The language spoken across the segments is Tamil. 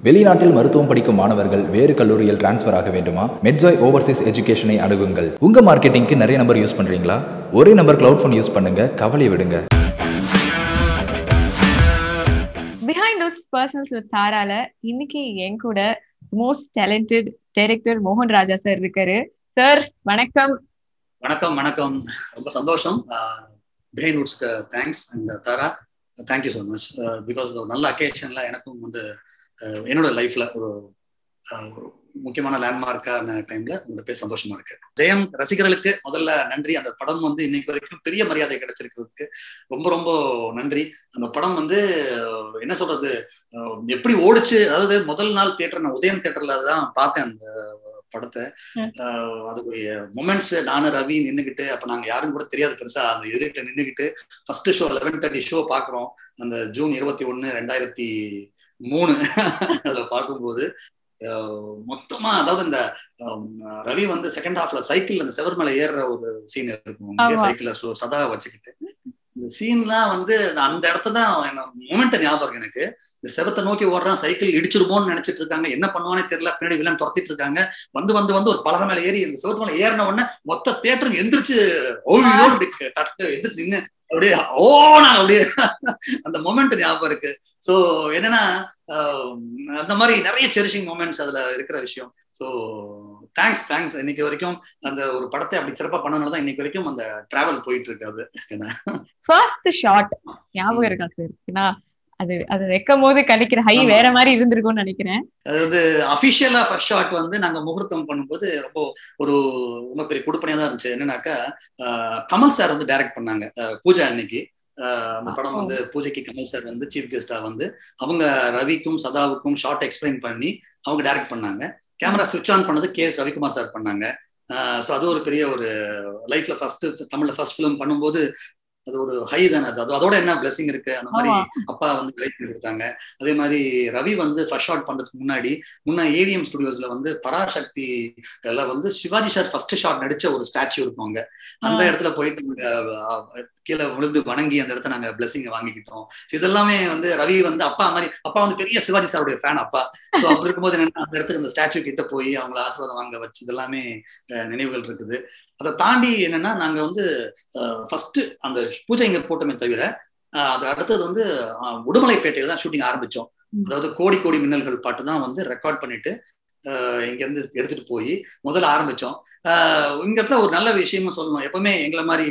வெளிநாட்டில் மருத்துவம் படிக்கும் மாணவர்கள் வேறு கல்லூரியில் டிரான்ஸ்ஃபர் ஆக வேண்டுமா மெட்ஜாய் ஓவர்சீஸ் எஜுகேஷனை அணுகுங்கள் உங்க மார்க்கெட்டிங்க்கு நிறைய நம்பர் யூஸ் பண்றீங்களா ஒரே நம்பர் கிளவுட் ஃபோன் யூஸ் பண்ணுங்க கவலை விடுங்க பிஹைண்ட் உட்ஸ் பர்சனல்ஸ் வித் தாரால இன்னைக்கு என் கூட மோஸ்ட் டேலண்டட் டைரக்டர் மோகன் ராஜா சார் இருக்காரு சார் வணக்கம் வணக்கம் வணக்கம் ரொம்ப சந்தோஷம் பிஹைண்ட் உட்ஸ்க்கு thanks and Thara thank you so much because ஒரு நல்ல அக்கேஷன்ல எனக்கும் வந்து என்னோட லைஃப்ல ஒரு ஒரு முக்கியமான லேண்ட்மார்க்கான டைம்ல உங்களை பேச சந்தோஷமா இருக்கு ஜெயம் ரசிகர்களுக்கு முதல்ல நன்றி அந்த படம் வந்து இன்னைக்கு வரைக்கும் பெரிய மரியாதை கிடைச்சிருக்கிறதுக்கு ரொம்ப ரொம்ப நன்றி அந்த படம் வந்து என்ன சொல்றது எப்படி ஓடிச்சு அதாவது முதல் நாள் தியேட்டர் நான் உதயம் தியேட்டர்ல தான் பார்த்தேன் அந்த படத்தை அதுக்குரிய மொமெண்ட்ஸ் நானும் ரவி நின்றுகிட்டு அப்ப நாங்க யாரும் கூட தெரியாது பெருசா அந்த எதிர்கிட்ட நின்றுகிட்டு first show eleven thirty show பாக்குறோம் அந்த ஜூன் இருபத்தி ஒன்னு ரெண்டாயிரத்தி மூணு அதுல பார்க்கும்போது மொத்தமா அதாவது இந்த ரவி வந்து செகண்ட் ஹாஃப்ல சைக்கிள் அந்த செவர் மேல ஏறுற ஒரு சீன் இருக்கும் சைக்கிள்ல சதா வச்சுக்கிட்டு இந்த சீன்லாம் வந்து அந்த இடத்த தான் மொமெண்ட் ஞாபகம் எனக்கு இந்த செவத்தை நோக்கி ஓடுறான் சைக்கிள் இடிச்சிருமோன்னு நினைச்சிட்டு இருக்காங்க என்ன பண்ணுவானே தெரியல பின்னாடி வில்லன் துரத்திட்டு இருக்காங்க வந்து வந்து வந்து ஒரு பலகை மேல ஏறி இந்த செவத்து மேல ஏறின உடனே மொத்த தேட்டருக்கு எந்திரிச்சு ஓய்யோ தட்டு எந்திரிச்சு நின்று அப்படியே ஓனா அப்படியே அந்த மொமெண்ட் ஞாபகம் இருக்கு சோ என்னன்னா அந்த மாதிரி நிறைய செரிஷிங் மொமெண்ட்ஸ் அதுல இருக்கிற விஷயம் ஸோ தேங்க்ஸ் தேங்க்ஸ் இன்னைக்கு வரைக்கும் அந்த ஒரு படத்தை அப்படி சிறப்பா பண்ணனால தான் இன்னைக்கு வரைக்கும் அந்த டிராவல் போயிட்டு இருக்கு அது ஃபர்ஸ்ட் ஷாட் ஞாபகம் இருக்கா சார் ஏன்னா அது அது வைக்கும் போது கிடைக்கிற ஹை வேற மாதிரி இருந்திருக்கும்னு நினைக்கிறேன் அதாவது அபிஷியலா ஃபர்ஸ்ட் ஷாட் வந்து நாங்க முகூர்த்தம் பண்ணும்போது ரொம்ப ஒரு ரொம்ப பெரிய கொடுப்பனையா தான் இருந்துச்சு என்னன்னாக்கா கமல் சார் வந்து டைரக்ட் பண்ணாங்க பூஜா அன்னைக்கு அந்த படம் வந்து பூஜைக்கு கமல் சார் வந்து சீஃப் கெஸ்டா வந்து அவங்க ரவிக்கும் சதாவுக்கும் ஷார்ட் எக்ஸ்பிளைன் பண்ணி அவங்க டைரக்ட் பண்ணாங்க கேமரா சுவிட்ச் ஆன் பண்ணது கே எஸ் ரவிக்குமார் சார் பண்ணாங்க ஸோ அது ஒரு பெரிய ஒரு லைஃப்ல ஃபர்ஸ்ட் தமிழ்ல ஃபர்ஸ்ட் ஃபிலிம் பண்ணும்போது அது ஒரு ஹை தானே அது அதோட என்ன பிளஸிங் இருக்கு அந்த மாதிரி அப்பா வந்து கைட் பண்ணி கொடுத்தாங்க அதே மாதிரி ரவி வந்து ஃபர்ஸ்ட் ஷாட் பண்றதுக்கு முன்னாடி முன்ன ஏவிஎம் ஸ்டுடியோஸ்ல வந்து பராசக்தி எல்லாம் வந்து சிவாஜி சார் ஃபர்ஸ்ட் ஷாட் நடிச்ச ஒரு ஸ்டாச்சு இருக்கும் அங்க அந்த இடத்துல போயிட்டு கீழே விழுந்து வணங்கி அந்த இடத்த நாங்க பிளஸிங் வாங்கிக்கிட்டோம் இதெல்லாமே வந்து ரவி வந்து அப்பா மாதிரி அப்பா வந்து பெரிய சிவாஜி சாருடைய ஃபேன் அப்பா ஸோ அப்படி இருக்கும்போது என்னன்னா அந்த இடத்துக்கு அந்த ஸ்டாச்சு கிட்ட போய் அவங்கள ஆசீர்வாதம் வாங்க வச்சு இதெல்லாமே நினைவுகள் இருக்குது அதை தாண்டி என்னன்னா நாங்க வந்து ஃபர்ஸ்ட் அந்த பூஜை இங்க போட்டோமே தவிர அது அடுத்தது வந்து உடுமலைப்பேட்டையில தான் ஷூட்டிங் ஆரம்பிச்சோம் அதாவது கோடி கோடி மின்னல்கள் பாட்டு தான் வந்து ரெக்கார்ட் பண்ணிட்டு இங்க இருந்து எடுத்துட்டு போய் முதல்ல ஆரம்பிச்சோம் இங்க இடத்துல ஒரு நல்ல விஷயமும் சொல்லணும் எப்பவுமே எங்களை மாதிரி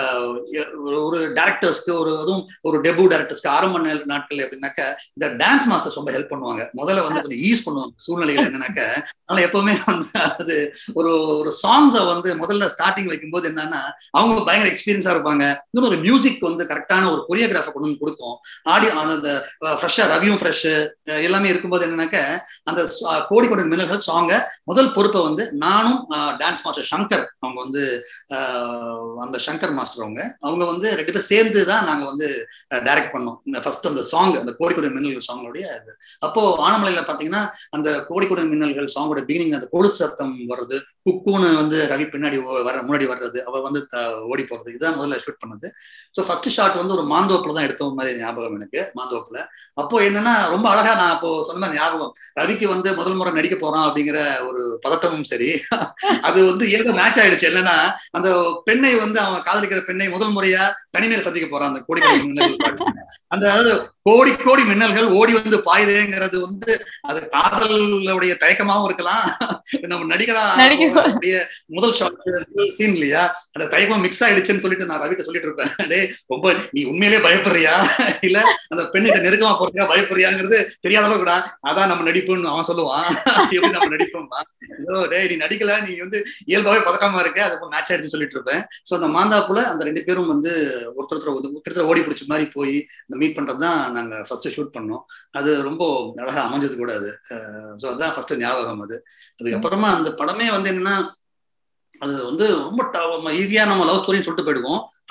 ஒரு டேரக்டர்ஸ்க்கு ஒரு அதுவும் ஒரு டெபு டேரக்டர்ஸ்க்கு ஆரம்ப நாட்கள் எப்படின்னாக்க இந்த டான்ஸ் மாஸ்டர்ஸ் ரொம்ப ஹெல்ப் பண்ணுவாங்க முதல்ல வந்து கொஞ்சம் ஈஸ் பண்ணுவாங்க சூழ்நிலைகள் என்னன்னாக்க அதனால எப்பவுமே வந்து அது ஒரு ஒரு சாங்ஸை வந்து முதல்ல ஸ்டார்டிங் வைக்கும்போது என்னன்னா அவங்க பயங்கர எக்ஸ்பீரியன்ஸா இருப்பாங்க இன்னும் ஒரு மியூசிக் வந்து கரெக்டான ஒரு கொரியோகிராஃபை கொண்டு வந்து கொடுக்கும் ஆடியோ அந்த ஃப்ரெஷ்ஷா ரவியும் ஃப்ரெஷ் எல்லாமே இருக்கும்போது என்னன்னாக்க அந்த கோடி கோடி மின்னல்கள் சாங்கை முதல் பொறுப்பை வந்து நானும் டான்ஸ் மாஸ்டர் சங்கர் அவங்க வந்து அந்த சங்கர் மாஸ்டர் அவங்க அவங்க வந்து ரெண்டு பேர் சேர்ந்து தான் நாங்க வந்து டைரக்ட் பண்ணோம் ஃபர்ஸ்ட் அந்த சாங் அந்த கோடி கோடி மின்னல்கள் சாங்கோடைய இது அப்போ ஆனமலையில பாத்தீங்கன்னா அந்த கோடி கோடி மின்னல்கள் சாங்கோட பிகினிங் அந்த கொழு சத்தம் வர்றது குக்குன்னு வந்து ரவி பின்னாடி வர முன்னாடி வர்றது அவ வந்து ஓடி போறது இதுதான் முதல்ல ஷூட் பண்ணது ஸோ ஃபர்ஸ்ட் ஷாட் வந்து ஒரு மாந்தோப்புல தான் எடுத்த மாதிரி ஞாபகம் எனக்கு மாந்தோப்புல அப்போ என்னன்னா ரொம்ப அழகா நான் அப்போ சொன்ன ஞாபகம் ரவிக்கு வந்து முதல் முறை நடிக்க போறான் அப்படிங்கிற ஒரு பதட்டமும் சரி அது வந்து இயல்பு மேட்ச் ஆயிடுச்சு என்னன்னா அந்த பெண்ணை வந்து அவன் காதலிக்கிற பெண்ணை முதல் முறையா தனிமையில சந்திக்க போறான் அந்த கோடி கோடி மின்னல்கள் அந்த அதாவது கோடி கோடி மின்னல்கள் ஓடி வந்து பாயுதேங்கிறது வந்து அது காதலுடைய தயக்கமாவும் இருக்கலாம் நம்ம நடிகரா அப்படியே முதல் ஷாட் சீன் இல்லையா அந்த தயக்கம் மிக்ஸ் ஆயிடுச்சுன்னு சொல்லிட்டு நான் ரவிட்ட சொல்லிட்டு இருப்பேன் டே ரொம்ப நீ உண்மையிலே பயப்படுறியா இல்ல அந்த பெண்ணிட்ட நெருக்கமா போறதுக்கா பயப்படுறியாங்கிறது தெரியாதவங்க கூட அதான் நம்ம நடிப்புன்னு அவன் சொல்லுவான் எப்படி நம்ம நடிப்போம்பா டே நீ நடிக்கல நீ வந்து இயல்பாவே பதட்டமா இருக்க அது மேட்ச் ஆயிடுச்சு சொல்லிட்டு இருப்பேன் சோ அந்த மாந்தாப்புல அந்த ரெண்டு பேரும் வந்து ஒருத்தர் கிட்டத்தட்ட ஓடி பிடிச்ச மாதிரி போய் இந்த மீட் பண்றதுதான் நாங்க ஃபர்ஸ்ட் ஷூட் பண்ணோம் அது ரொம்ப அழகா அமைஞ்சது கூட அது ஸோ அதான் ஃபர்ஸ்ட் ஞாபகம் அது அதுக்கப்புறமா அந்த படமே வந்து என்னன்னா அது வந்து ரொம்ப ஈஸியா நம்ம லவ் ஸ்டோரின்னு சொல்லிட்டு போயிடுவோம்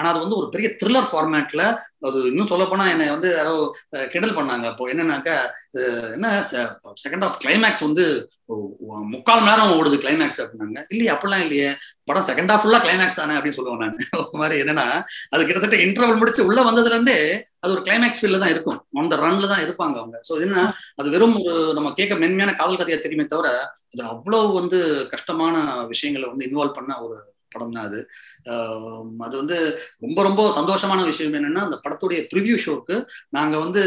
ஆனா அது வந்து ஒரு பெரிய த்ரில்லர் ஃபார்மேட்ல அது இன்னும் சொல்ல போனா என்னை வந்து யாரோ கிண்டல் பண்ணாங்க அப்போ என்னன்னாக்கா என்ன செகண்ட் ஆஃப் கிளைமேக்ஸ் வந்து முக்கால் மணி நேரம் ஓடுது கிளைமேக்ஸ் அப்படின்னாங்க இல்லையே அப்படிலாம் இல்லையே படம் செகண்ட் ஹாஃப் ஃபுல்லா கிளைமேக்ஸ் தானே அப்படின்னு சொல்லுவேன் நான் ஒரு மாதிரி என்னன்னா அது கிட்டத்தட்ட இன்டர்வல் முடிச்சு உள்ள வந்ததுல இருந்தே அது ஒரு கிளைமேக்ஸ் ஃபீல்ல தான் இருக்கும் அந்த ரன்ல தான் இருப்பாங்க அவங்க ஸோ என்ன அது வெறும் ஒரு நம்ம கேட்க மென்மையான காதல் கதையா தெரியுமே தவிர அதுல அவ்வளவு வந்து கஷ்டமான விஷயங்களை வந்து இன்வால்வ் பண்ண ஒரு படம் தான் அது அது வந்து ரொம்ப ரொம்ப சந்தோஷமான விஷயம் என்னன்னா அந்த படத்துடைய ப்ரிவியூ ஷோக்கு நாங்க வந்து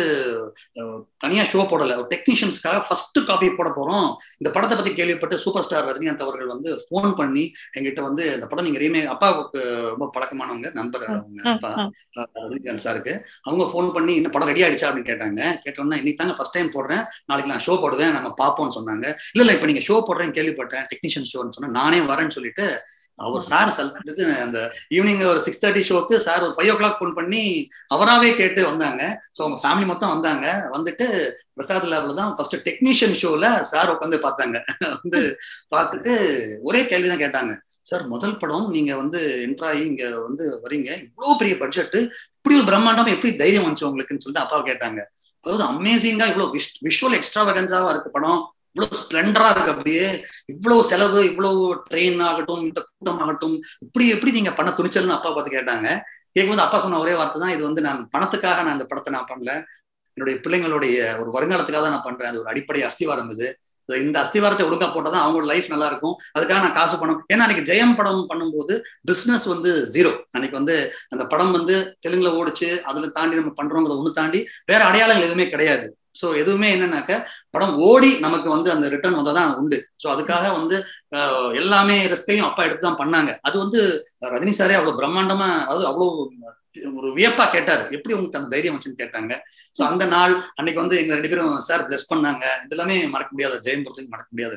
தனியா ஷோ போடல ஒரு டெக்னீஷியன்ஸ்க்காக ஃபர்ஸ்ட் காப்பி போட போறோம் இந்த படத்தை பத்தி கேள்விப்பட்டு சூப்பர் ஸ்டார் ரஜினிகாந்த் அவர்கள் வந்து ஃபோன் பண்ணி எங்கிட்ட வந்து இந்த படம் நீங்க ரீமே அப்பாவுக்கு ரொம்ப பழக்கமானவங்க நண்பர் அவங்க அப்பா ரஜினிகாந்த் சாருக்கு அவங்க ஃபோன் பண்ணி இந்த படம் ரெடி ஆயிடுச்சா அப்படின்னு கேட்டாங்க கேட்டோம்னா இன்னைக்கு தாங்க ஃபர்ஸ்ட் டைம் போடுறேன் நாளைக்கு நான் ஷோ போடுவேன் நம்ம பார்ப்போம்னு சொன்னாங்க இல்ல இல்ல இப்ப நீங்க ஷோ போடுறேன்னு கேள்விப்பட்டேன் டெக்னீஷியன் ஷோன்னு சொன்னா நானே வரேன்னு சொல்லிட்டு அவர் சார் சொல்லிட்டு அந்த ஈவினிங் ஒரு சிக்ஸ் தேர்ட்டி ஷோக்கு சார் ஒரு ஃபைவ் ஓ கிளாக் ஃபோன் பண்ணி அவராகவே கேட்டு வந்தாங்க ஸோ அவங்க ஃபேமிலி மொத்தம் வந்தாங்க வந்துட்டு பிரசாத் லேப்ல தான் ஃபர்ஸ்ட் டெக்னீஷியன் ஷோல சார் உட்காந்து பார்த்தாங்க வந்து பார்த்துட்டு ஒரே கேள்வி தான் கேட்டாங்க சார் முதல் படம் நீங்க வந்து என்ட்ராயி இங்க வந்து வரீங்க இவ்வளவு பெரிய பட்ஜெட் இப்படி ஒரு பிரம்மாண்டமா எப்படி தைரியம் வந்துச்சு உங்களுக்குன்னு சொல்லிட்டு அப்பாவை கேட்டாங்க அதாவது அமேசிங்கா இவ்வளவு விஷ் விஷுவல் எக்ஸ்ட்ராவகன்ஸாவா இருக்கு படம் இவ்வளவு ஸ்பிளண்டரா இருக்கு அப்படியே இவ்வளவு செலவு இவ்வளவு ட்ரெயின் ஆகட்டும் இந்த கூட்டம் ஆகட்டும் இப்படி எப்படி நீங்க பண்ண துணிச்சல்னு அப்பா பார்த்து கேட்டாங்க கேட்கும்போது அப்பா சொன்ன ஒரே வார்த்தை தான் இது வந்து நான் பணத்துக்காக நான் இந்த படத்தை நான் பண்ணல என்னுடைய பிள்ளைங்களுடைய ஒரு வருங்காலத்துக்காக தான் நான் பண்றேன் அது ஒரு அடிப்படை அஸ்திவாரம் இது இந்த அஸ்திவாரத்தை ஒழுங்கா போட்டாதான் அவங்களோட லைஃப் நல்லா இருக்கும் அதுக்காக நான் காசு பணம் ஏன்னா அன்னைக்கு ஜெயம் படம் பண்ணும்போது பிசினஸ் வந்து ஜீரோ அன்னைக்கு வந்து அந்த படம் வந்து தெலுங்குல ஓடிச்சு அதுல தாண்டி நம்ம பண்றோங்கிறத ஒண்ணு தாண்டி வேற அடையாளங்கள் எதுவுமே கிடையாது ஸோ எதுவுமே என்னன்னாக்க படம் ஓடி நமக்கு வந்து அந்த ரிட்டர்ன் வந்ததான் உண்டு ஸோ அதுக்காக வந்து எல்லாமே ரிஸ்கையும் அப்பா எடுத்து தான் பண்ணாங்க அது வந்து ரஜினி சாரே அவ்வளவு பிரம்மாண்டமா அதாவது அவ்வளவு ஒரு வியப்பா கேட்டாரு எப்படி உங்களுக்கு அந்த தைரியம் வச்சுன்னு கேட்டாங்க ஸோ அந்த நாள் அன்னைக்கு வந்து எங்க ரெண்டு பேரும் சார் பிளஸ் பண்ணாங்க இதெல்லாமே மறக்க முடியாத ஜெயம்புரத்துக்கு மறக்க முடியாத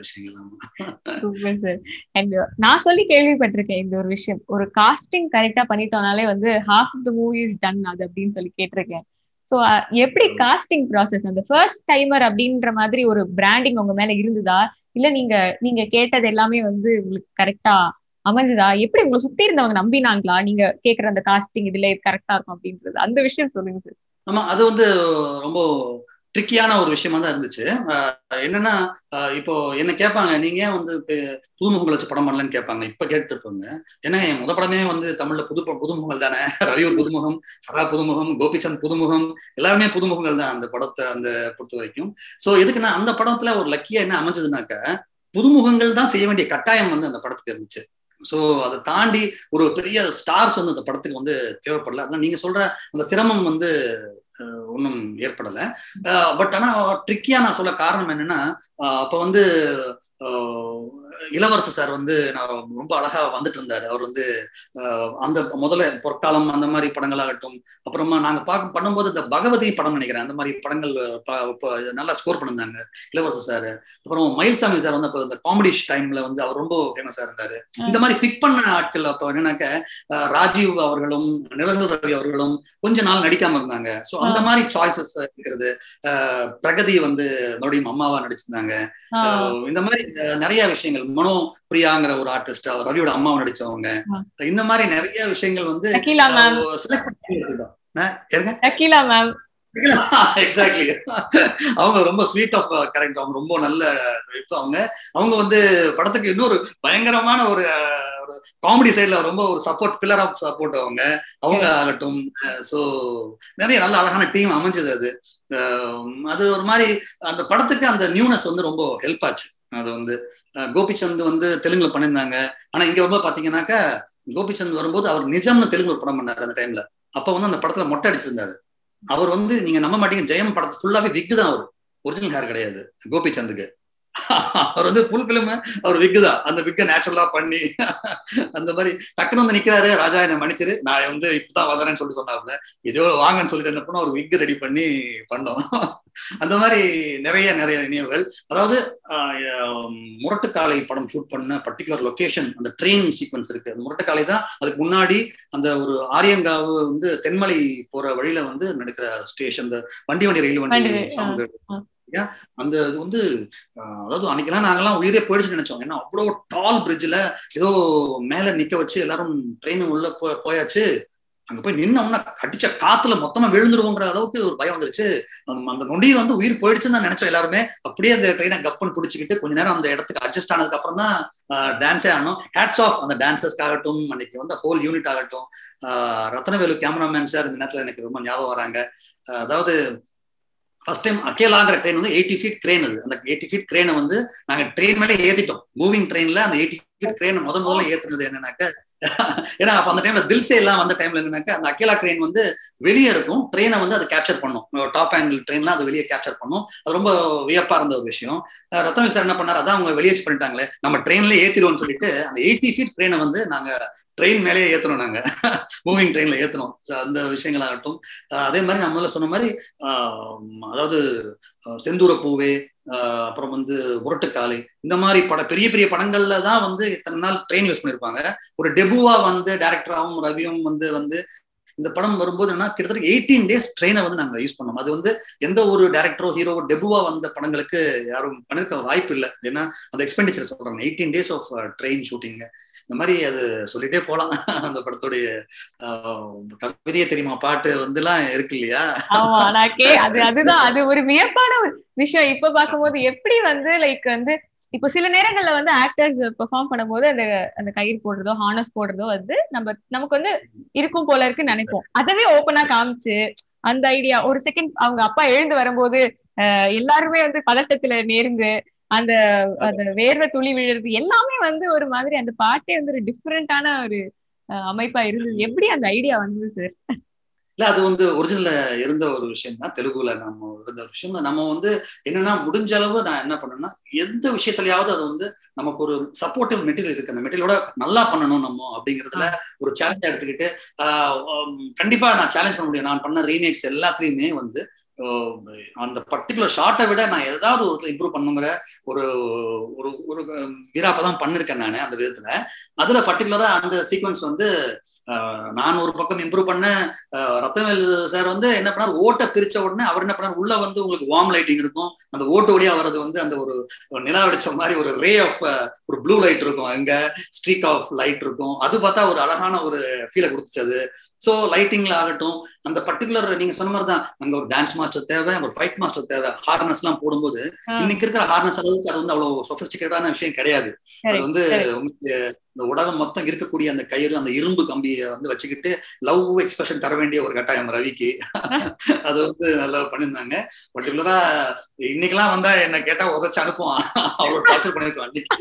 விஷயங்கள் சார் அண்ட் நான் சொல்லி கேள்விப்பட்டிருக்கேன் இந்த ஒரு விஷயம் ஒரு காஸ்டிங் கரெக்டா பண்ணிட்டோம்னாலே வந்து half of the movie is done அது அப்படின்னு சொல்லி கேட்டிருக்கேன் ஸோ எப்படி காஸ்டிங் ப்ராசஸ் அந்த ஃபர்ஸ்ட் டைமர் அப்படின்ற மாதிரி ஒரு பிராண்டிங் உங்க மேல இருந்ததா இல்ல நீங்க நீங்க கேட்டது எல்லாமே வந்து உங்களுக்கு கரெக்டா அமைஞ்சுதா எப்படி உங்களை சுத்தி இருந்தவங்க நம்பினாங்களா நீங்க கேக்குற அந்த காஸ்டிங் இதுல கரெக்டா இருக்கும் அப்படின்றது அந்த விஷயம் சொல்லுங்க சார் ஆமா அது வந்து ரொம்ப ட்ரிக்கியான ஒரு விஷயமா தான் இருந்துச்சு என்னன்னா இப்போ என்ன கேட்பாங்க நீங்க ஏன் வந்து புதுமுகங்கள் வச்சு படம் பண்ணலன்னு கேட்பாங்க இப்ப கேட்டு இருப்பாங்க ஏன்னா என் முத படமே வந்து தமிழ்ல புது புதுமுகங்கள் தானே ரவியூர் புதுமுகம் சதா புதுமுகம் கோபிச்சந்த் புதுமுகம் எல்லாருமே புதுமுகங்கள் தான் அந்த படத்தை அந்த பொறுத்த வரைக்கும் சோ எதுக்குன்னா அந்த படத்துல ஒரு லக்கியா என்ன அமைஞ்சதுனாக்க புதுமுகங்கள் தான் செய்ய வேண்டிய கட்டாயம் வந்து அந்த படத்துக்கு இருந்துச்சு ஸோ அதை தாண்டி ஒரு பெரிய ஸ்டார்ஸ் வந்து அந்த படத்துக்கு வந்து தேவைப்படல அதனால நீங்க சொல்ற அந்த சிரமம் வந்து ஒன்றும் ஏற்படலை பட் ஆனா ட்ரிக்கியா நான் சொல்ல காரணம் என்னன்னா அப்ப வந்து இளவரசு சார் வந்து நான் ரொம்ப அழகா வந்துட்டு இருந்தாரு அவர் வந்து அந்த முதல்ல பொற்காலம் அந்த மாதிரி படங்களாகட்டும் அப்புறமா நாங்க பார்க்க பண்ணும்போது இந்த பகவதி படம் நினைக்கிறேன் அந்த மாதிரி படங்கள் நல்லா ஸ்கோர் பண்ணிருந்தாங்க இளவரசு சார் அப்புறம் மயில்சாமி சார் வந்து அப்போ இந்த காமெடி டைம்ல வந்து அவர் ரொம்ப ஃபேமஸா இருந்தாரு இந்த மாதிரி பிக் பண்ண ஆட்கள் அப்போ என்னன்னாக்க ராஜீவ் அவர்களும் நிலகல் ரவி அவர்களும் கொஞ்ச நாள் நடிக்காம இருந்தாங்க ஸோ அந்த மாதிரி சாய்ஸஸ் இருக்கிறது பிரகதி வந்து மறுபடியும் அம்மாவா நடிச்சிருந்தாங்க இந்த மாதிரி நிறைய விஷயங்கள் மனோ பிரியாங்கிற ஒரு ஆர்டிஸ்ட் ரவியோட அம்மாவை நடிச்சவங்க இந்த மாதிரி நிறைய விஷயங்கள் வந்து மேம் எக்ஸாக்ட்லி அவங்க ரொம்ப ஸ்வீட் ஆஃப் கரெக்ட் அவங்க ரொம்ப நல்ல இப்போ அவங்க அவங்க வந்து படத்துக்கு இன்னொரு பயங்கரமான ஒரு காமெடி சைட்ல ரொம்ப ஒரு சப்போர்ட் பில்லர் ஆஃப் சப்போர்ட் அவங்க அவங்க ஆகட்டும் ஸோ நிறைய நல்ல அழகான டீம் அமைஞ்சது அது அது ஒரு மாதிரி அந்த படத்துக்கு அந்த நியூனஸ் வந்து ரொம்ப ஹெல்ப் ஆச்சு அது வந்து கோபிச்சந்த் வந்து தெலுங்குல பண்ணியிருந்தாங்க ஆனா இங்க ரொம்ப பாத்தீங்கன்னாக்கா கோபிச்சந்த் வரும்போது அவர் நிஜம்னு தெலுங்கு ஒரு படம் பண்ணாரு அந்த டைம்ல அப்ப வந்து அந்த படத்துல மொட்டை அடிச்சிருந்தாரு அவர் வந்து நீங்க நம்ப மாட்டீங்க ஜெயம் படத்து ஃபுல்லாவே விக்கு தான் அவர் ஒரிஜினல் ஹேர் கிடையாது கோபிச்சந்துக்கு அவர் வந்து ஃபுல் பிலிம் அவர் விக்கு தான் அந்த விக்கை நேச்சுரலா பண்ணி அந்த மாதிரி டக்குனு வந்து நிக்கிறாரு ராஜா என்ன மன்னிச்சிரு நான் வந்து இப்பதான் வதறேன்னு சொல்லி சொன்னாப்ல ஏதோ வாங்கன்னு சொல்லிட்டு என்ன பண்ணோம் ஒரு விக் ரெடி பண்ணி பண்ணோம் அந்த மாதிரி நிறைய நிறைய நினைவுகள் அதாவது முரட்டுக்காலை படம் ஷூட் பண்ண பர்டிகுலர் லொகேஷன் அந்த ட்ரெயின் சீக்வன்ஸ் இருக்கு அந்த முரட்டுக்காலை தான் அதுக்கு முன்னாடி அந்த ஒரு ஆரியங்காவு வந்து தென்மலை போற வழியில வந்து நடக்கிற ஸ்டேஷன் இந்த வண்டி வண்டி ரயில் வண்டி சவுண்ட் அந்த இது வந்து அதாவது அன்னைக்கெல்லாம் நாங்கெல்லாம் உயிரே போயிடுச்சுன்னு நினைச்சோம் ஏன்னா அவ்வளோ டால் பிரிட்ஜில் ஏதோ மேல நிக்க வச்சு எல்லாரும் ட்ரெயின் உள்ள போ போயாச்சு அங்க போய் நின்னோம்னா கடிச்ச காத்துல மொத்தமா விழுந்துருவோங்கிற அளவுக்கு ஒரு பயம் வந்துருச்சு அந்த- அந்த நொடியில் வந்து உயிர் போயிடுச்சுன்னு தான் நினைச்சோம் எல்லாருமே அப்படியே அந்த ட்ரெயினை கப்பன் பிடிச்சிக்கிட்டு கொஞ்ச நேரம் அந்த இடத்துக்கு அட்ஜஸ்ட் ஆனதுக்கு அப்புறம் தான் டான்ஸே ஆனோம் ஹேட்ஸ் ஆஃப் அந்த டான்சர்ஸ்க்கு ஆகட்டும் அன்னைக்கு வந்து ஹோல் யூனிட் ஆகட்டும் ஆஹ் ரத்னவேலு கேமராமேன் சார் இந்த நேரத்துல எனக்கு ரொம்ப ஞாபகம் வராங்க ஆஹ் அதாவது ஃபர்ஸ்ட் டைம் அக்கேலாங்கிற ட்ரெயின் வந்து எயிட்டி ஃபீட் க்ரேன் அது அந்த எயிட்டி ஃபீட் க்ரேனை வந்து நாங்க ட்ரெயின் மேலே ஏத்திட்டோம் மூவிங் ட்ரெயின்ல அந்த எயிட்டி ஃபீட் க்ரேனை முதல் முதல்ல ஏத்துனது என்னன்னாக்க ஏன்னா அப்ப அந்த டைம்ல தில்சே எல்லாம் வந்த டைம்ல என்னன்னாக்க அந்த அக்கேலா ட்ரெயின் வந்து வெளியே இருக்கும் ட்ரெயினை வந்து அது கேப்சர் பண்ணும் டாப் ஆங்கிள் ட்ரெயின்லாம் அது வெளியே கேப்சர் பண்ணும் அது ரொம்ப வியப்பா இருந்த ஒரு விஷயம் அஹ் ரத்னவேல் சார் என்ன பண்ணாரு அதான் அவங்க வெளியே பண்ணிட்டாங்களே நம்ம ட்ரெயின்ல ஏத்திடுவோம்னு சொல்லிட்டு அந்த எயிட்டி ஃபீட் ட்ரெயினை வந்து நாங்க ட்ரெயின் மேலேயே ஏத்தணும் நாங்க மூவிங் ட்ரெயின்ல ஏத்தணும் So, அந்த விஷயங்களாகட்டும் அஹ் அதே மாதிரி நம்ம முதல்ல சொன்ன மாதிரி ஆஹ் அதாவது அஹ் செந்தூர பூவே ஆஹ் அப்புறம் வந்து முரட்டுக்காலை இந்த மாதிரி பட பெரிய பெரிய படங்கள்ல தான் வந்து இத்தனை நாள் ட்ரெயின் யூஸ் பண்ணிருப்பாங்க ஒரு டெபுவா வந்து டேரக்டராகவும் ரவியும் வந்து வந்து இந்த படம் வரும்போது என்ன கிட்டத்தட்ட எயிட்டீன் டேஸ் ட்ரெயினை வந்து நாங்க யூஸ் பண்ணோம் அது வந்து எந்த ஒரு டேரக்டரோ ஹீரோவோ டெபுவா வந்த படங்களுக்கு யாரும் பண்ணிருக்க வாய்ப்பு இல்லை ஏன்னா அந்த எக்ஸ்பெண்டிச்சர் சொல்றாங்க eighteen days of train shooting இந்த மாதிரி அது சொல்லிட்டே போலாம் அந்த படத்துடைய ஆஹ், கவிதையே தெரியுமா பாட்டு வந்துலாம் இருக்கு இல்லையா ஆமா நான் கே அது அதுதான் அது ஒரு வியப்பான ஒரு விஷயம் இப்ப பார்க்கும்போது எப்படி வந்து லைக் வந்து இப்போ சில நேரங்கள்ல வந்து ஆக்டர்ஸ் பெர்ஃபார்ம் பண்ணும்போது அந்த அந்த கயிறு போடுறதோ ஹார்னஸ் போடுறதோ வந்து நம்ம நமக்கு வந்து இருக்கும் போல இருக்குன்னு நினைப்போம் அதவே ஓப்பனா காமிச்சு அந்த ஐடியா ஒரு செகண்ட் அவங்க அப்பா எழுந்து வரும்போது அஹ், எல்லாருமே வந்து பதட்டத்துல நேர்ந்து அந்த அந்த வேர்வை துளி விழுறது எல்லாமே வந்து ஒரு மாதிரி அந்த பாட்டே வந்து ஒரு டிஃப்ரெண்டான ஒரு அஹ், அமைப்பா இருந்தது எப்படி அந்த ஐடியா வந்தது சார் இல்ல அது வந்து ஒரிஜினல்ல இருந்த ஒரு விஷயம் தான் தெலுங்குல நம்ம இருந்த ஒரு விஷயம் நம்ம வந்து என்னன்னா முடிஞ்ச அளவு நான் என்ன பண்ணேன்னா எந்த விஷயத்துலயாவது அது வந்து நமக்கு ஒரு சப்போர்ட்டிவ் மெட்டீரியல் இருக்கு அந்த மெட்டீரியலோட நல்லா பண்ணணும் நம்ம அப்படிங்கிறதுல ஒரு சேலஞ்ச் எடுத்துக்கிட்டு ஆஹ் உம் கண்டிப்பா நான் சேலஞ்ச் பண்ண முடியும் நான் பண்ண ரீமேக்ஸ் எல்லாத்துலயுமே வந்து ஆஹ் அந்த பர்டிகுலர் ஷார்ட்டை விட நான் ஏதாவது ஒரு இம்ப்ரூவ் பண்ணுங்கிற ஒரு ஒரு ஒரு வீராப்ப தான் பண்ணிருக்கேன் நான் அந்த விதத்துல அதுல பர்டிகுலரா அந்த சீக்வன்ஸ் வந்து ஆஹ் நான் ஒரு பக்கம் இம்ப்ரூவ் பண்ண ஆஹ் ரத்தவேல் சார் வந்து என்ன பண்ணார் ஓட்டை பிரிச்ச உடனே அவர் என்ன பண்ணார் உள்ள வந்து உங்களுக்கு வார்ம் லைட்டிங் இருக்கும் அந்த ஓட்டு வழியா வர்றது வந்து அந்த ஒரு ஒரு நிலா வெடிச்ச மாதிரி ஒரு ரே ஆஃப் ஒரு ப்ளூ லைட் இருக்கும் அங்க ஸ்ட்ரீக் ஆஃப் லைட் இருக்கும் அது பார்த்தா ஒரு அழகான ஒரு ஃபீலை கொடுத்துச்சு அது ஸோ லைட்டிங்ல ஆகட்டும் அந்த பர்டிகுலர் நீங்க சொன்ன மாதிரி தான் அங்க ஒரு டான்ஸ் மாஸ்டர் தேவை ஒரு ஃபைட் மாஸ்டர் தேவை ஹார்னஸ் எல்லாம் போடும்போது இன்னைக்கு இருக்கிற ஹார்னஸ் அளவுக்கு அது வந்து அவ்வளவு சொபிஸ்டிகேட்டான விஷயம் கிடையாது அது வந்து உங்களுக்கு இந்த உலகம் மொத்தம் இருக்கக்கூடிய அந்த கயிறு அந்த இரும்பு கம்பியை வந்து வச்சுக்கிட்டு லவ் எக்ஸ்பிரஷன் தர வேண்டிய ஒரு கட்டாயம் ரவிக்கு அது வந்து நல்லா பண்ணியிருந்தாங்க பர்டிகுலரா இன்னைக்கெல்லாம் வந்தா என்ன கேட்டா உதச்சு அனுப்புவான் அவ்வளவு டார்ச்சர் பண்ணிருக்கோம் அன்னைக்கு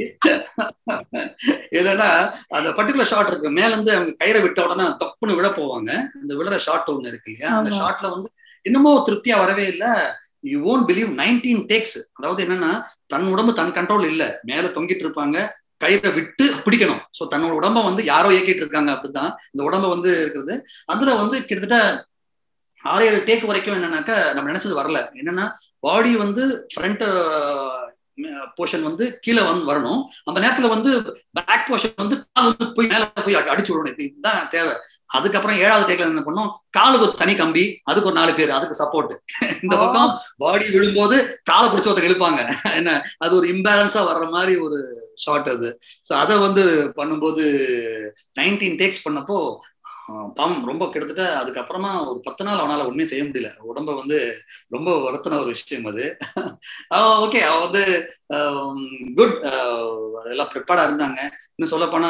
இல்லைன்னா அந்த பர்டிகுலர் ஷாட் இருக்கு மேல இருந்து அவங்க கயிறை விட்ட உடனே தப்புன்னு விழ போவாங்க அந்த விழுற ஷாட் ஒண்ணு இருக்கு இல்லையா அந்த ஆமா. ஷாட்ல வந்து இன்னமும் திருப்தியா வரவே இல்லை you won't believe nineteen takes அதாவது என்னன்னா தன் உடம்பு தன் கண்ட்ரோல் இல்ல மேல தொங்கிட்டு இருப்பாங்க கயிறை விட்டு பிடிக்கணும் சோ தன்னோட உடம்ப வந்து யாரோ இயக்கிட்டு இருக்காங்க அப்படிதான் இந்த உடம்ப வந்து இருக்கிறது அதுல வந்து கிட்டத்தட்ட ஆறு ஏழு டேக் வரைக்கும் என்னன்னாக்கா நம்ம நினைச்சது வரல என்னன்னா பாடி வந்து ஃப்ரண்ட் போர்ஷன் வந்து கீழே வந்து வரணும் அந்த நேரத்துல வந்து பேக் போர்ஷன் வந்து கால் வந்து போய் மேல போய் அடி- அடிச்சு விடணும் இப்படி தான் தேவை அதுக்கப்புறம் ஏழாவது டேக்ல என்ன பண்ணோம் காலுக்கு ஒரு தனி கம்பி அதுக்கு ஒரு நாலு பேர் அதுக்கு சப்போர்ட் இந்த பக்கம் பாடி விழும்போது காலை பிடிச்ச ஒருத்தர் இழுப்பாங்க என்ன அது ஒரு இம்பேலன்ஸா வர்ற மாதிரி ஒரு ஷாட் அது ஸோ அதை வந்து பண்ணும்போது நைன்டீன் டேக்ஸ் பண்ணப்போ ஆஹ், பாவம் ரொம்ப கிட்டத்தட்ட அதுக்கப்புறமா ஒரு பத்து நாள் அவனால ஒண்ணுமே செய்ய முடியல உடம்ப வந்து ரொம்ப வருத்தின ஒரு விஷயம் அது ஓகே அவ வந்து குட் எல்லாம் ப்ரிப்பேர்டா இருந்தாங்க இன்னும் சொல்ல போனா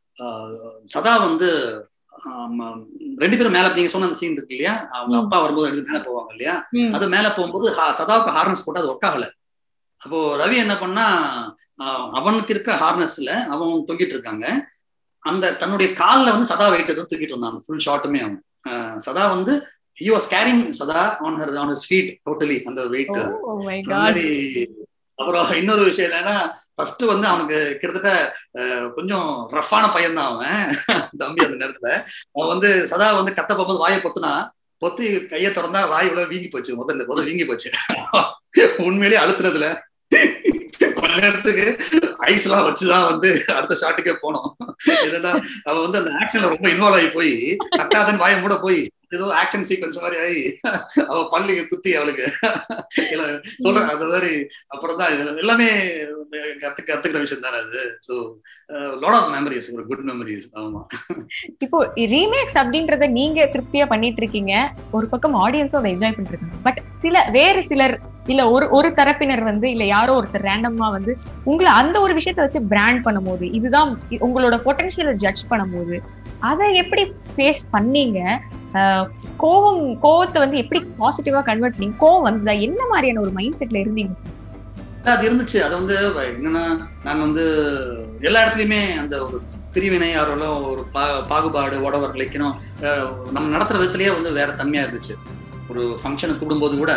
சதா வந்து ஆம், ரெண்டு பேரும் மேல நீங்க சொன்ன அந்த சீன் இருக்கு இல்லையா அவங்க ம். அப்பா வரும்போது ரெண்டு பேரும் மேல போவாங்க இல்லையா ம். அது மேல போகும்போது ஹா- சதாவுக்கு ஹார்னஸ் போட்டு அது ஒர்க் ஆகல அப்போ ரவி என்ன பண்ணா ஆஹ் அவனுக்கு இருக்க ஹார்னஸ்ல அவன் தொங்கிட்டு இருக்காங்க அந்த தன்னுடைய கால்ல வந்து சதா வெயிட் எதுவும் தூக்கிட்டு இருந்தாங்க ஃபுல் ஷாட்டுமே அவன் ஆஹ் சதா வந்து he was carrying Sadha on her on his feet totally அந்த வெயிட் Oh my அந்த God. மாதிரி அப்புறம் இன்னொரு விஷயம் என்னன்னா ஃபர்ஸ்ட் வந்து அவனுக்கு கிட்டத்தட்ட அஹ், கொஞ்சம் ரஃப்பான பையன் தான் அவன் தம்பி அந்த நேரத்துல அவன் வந்து சதா வந்து கத்த போகும்போது வாயை பொத்துனா பொத்தி கையை திறந்தா வாய் இவ்வளவு வீங்கி போச்சு முதல்ல முதல்ல வீங்கி போச்சு உண்மையிலேயே அழுத்துறதுல கொஞ்ச நேரத்துக்கு ஐஸ் எல்லாம் வச்சுதான் வந்து அடுத்த ஷாட்டுக்கே போனோம் இல்லைன்னா அவன் வந்து அந்த ஆக்ஷன்ல ரொம்ப இன்வால்வ் ஆகி போய் கட்டாதன் வாயை மூட போய் ஏதோ ஆக்ஷன் சீக்வன்ஸ் மாதிரி ஆகி அவ பள்ளி குத்தி அவளுக்கு இல்ல சொல்றேன் அது மாதிரி அப்புறம் தான் இது எல்லாமே கத்து கத்துக்கிற விஷயம் தானே அது ஸோ லாட் ஆஃப் மெமரிஸ் ஒரு குட் மெமரிஸ் ஆமா இப்போ ரீமேக்ஸ் அப்படின்றத நீங்க திருப்தியா பண்ணிட்டு இருக்கீங்க ஒரு பக்கம் ஆடியன்ஸும் அதை என்ஜாய் பண்ணிட்டு இருக்காங்க பட் சில வேறு சிலர் இல்ல ஒரு ஒரு தரப்பினர் வந்து இல்ல யாரோ ஒருத்தர் ரேண்டமா வந்து உங்களை அந்த ஒரு விஷயத்த வச்சு பிராண்ட் பண்ணும்போது இதுதான் இ- உங்களோட பொட்டன்ஷியலை ஜட்ஜ் பண்ணும்போது அதை எப்படி ஃபேஸ் பண்ணீங்க ஆஹ் கோவம் கோவத்தை வந்து எப்படி பாசிட்டிவா கன்வெர்ட் பண்ணீங்க கோவம் வந்ததா என்ன மாதிரியான ஒரு மைண்ட் செட்ல இருந்தீங்க சார் அது இருந்துச்சு அது வந்து என்னன்னா நான் வந்து எல்லா இடத்துலயுமே அந்த ஒரு பிரிவினை யாரெல்லாம் ஒரு பா பாகுபாடு உடவர் லைக்கணும் நம்ம நடத்துற விதத்திலேயே வந்து வேற தன்மையா இருந்துச்சு ஒரு ஃபங்க்ஷனுக்கு கூடும்போது கூட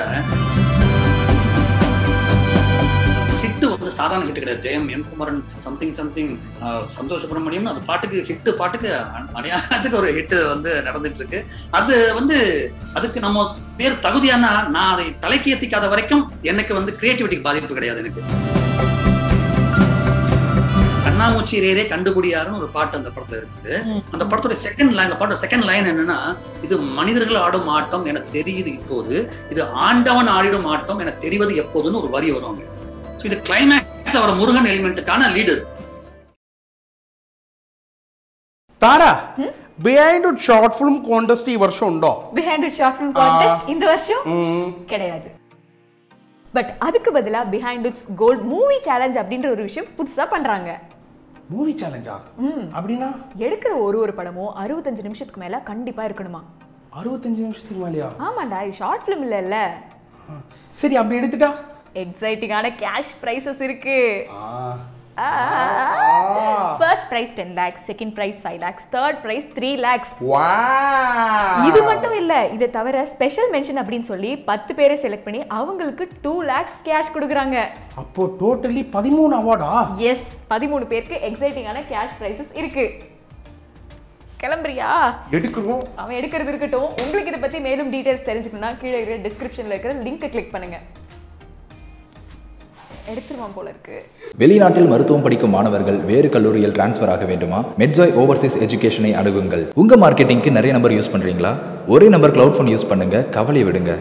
ஹிட் வந்து சாதாரண ஹிட் கிடையாது Jayam M Kumaran something something Santhosh Subramaniam அந்த பாட்டுக்கு ஹிட் பாட்டுக்கு அடையாளத்துக்கு ஒரு ஹிட் வந்து நடந்துட்டு இருக்கு அது வந்து அதுக்கு நம்ம பேர் தகுதியானா நான் அதை தலைக்கு ஏத்திக்காத வரைக்கும் எனக்கு வந்து கிரியேட்டிவிட்டிக்கு பாதிப்பு கிடையாது எனக்கு கண்ணாமூச்சி ரேரே கண்டுபிடியாருன்னு ஒரு பாட்டு அந்த படத்துல இருக்குது அந்த படத்தோட செகண்ட் லைன் அந்த பாட்டோட செகண்ட் லைன் என்னன்னா இது மனிதர்கள் ஆடும் ஆட்டம் என தெரியுது இப்போது இது ஆண்டவன் ஆடிடும் ஆட்டம் என தெரிவது எப்போதுன்னு ஒரு வரி வரும் அங்க ஸோ இது கிளைமேக்ஸ்ல வர முருகன் எலிமெண்ட்டுக்கான lead Thara behind short film contest ഈ വർഷം ഉണ്ടോ பிஹைண்ட் ஷார்ட் ஃபிலிம் கான்டெஸ்ட் இந்த வருஷம் கிடையாது பட் அதுக்கு பதிலா Behindwoods gold movie challenge அப்படின்ற ஒரு விஷயம் புதுசா பண்றாங்க மூவி சேலஞ்சா அப்படின்னா எடுக்கிற ஒரு ஒரு படமும் அறுபத்தஞ்சு நிமிஷத்துக்கு மேல கண்டிப்பா இருக்கணுமா அறுபத்தஞ்சு நிமிஷத்துக்கு மேலேயா ஆமாண்டா இது ஷார்ட் ஃபிலிம் இல்லைல்ல ஆ. சரி அப்படி எடுத்துட்டா எக்ஸைட்டிங்கான கேஷ் ப்ரைஸஸ் இருக்கு ஆ. First prize ten lakhs second prize five lakhs third prize three lakhs Wow. இது மட்டும் இல்ல இதை தவிர ஸ்பெஷல் மென்ஷன் அப்படின்னு சொல்லி பத்து பேரை செலக்ட் பண்ணி அவங்களுக்கு டூ லேக்ஸ் கேஷ் கொடுக்குறாங்க அப்போ டோட்டலி பதிமூணு அவார்டா எஸ் பதிமூணு பேருக்கு எக்ஸைட்டிங்கான கேஷ் ப்ரைஸஸ் இருக்கு கிளம்புறியா எடுக்கிறோம் அவன் எடுக்கிறது இருக்கட்டும் உங்களுக்கு இதை பத்தி மேலும் டீடைல்ஸ் தெரிஞ்சுக்கணும்னா கீழே இருக்கிற டிஸ்கிரிப்ஷன்ல இருக்கிற லிங்கை கிளிக் பண்ணுங்க எடுத்துருவான் போல இருக்கு வெளிநாட்டில் மருத்துவம் படிக்கும் மாணவர்கள் வேறு கல்லூரியில் டிரான்ஸ்ஃபர் ஆக வேண்டுமா மெட்ஜாய் ஓவர்சீஸ் எஜுகேஷனை அணுகுங்கள் உங்க மார்க்கெட்டிங்க்கு நிறைய நம்பர் யூஸ் பண்றீங்களா ஒரே நம்பர் கிளவுட் ஃபோன் யூஸ் பண்ணுங்க கவலை விடுங்க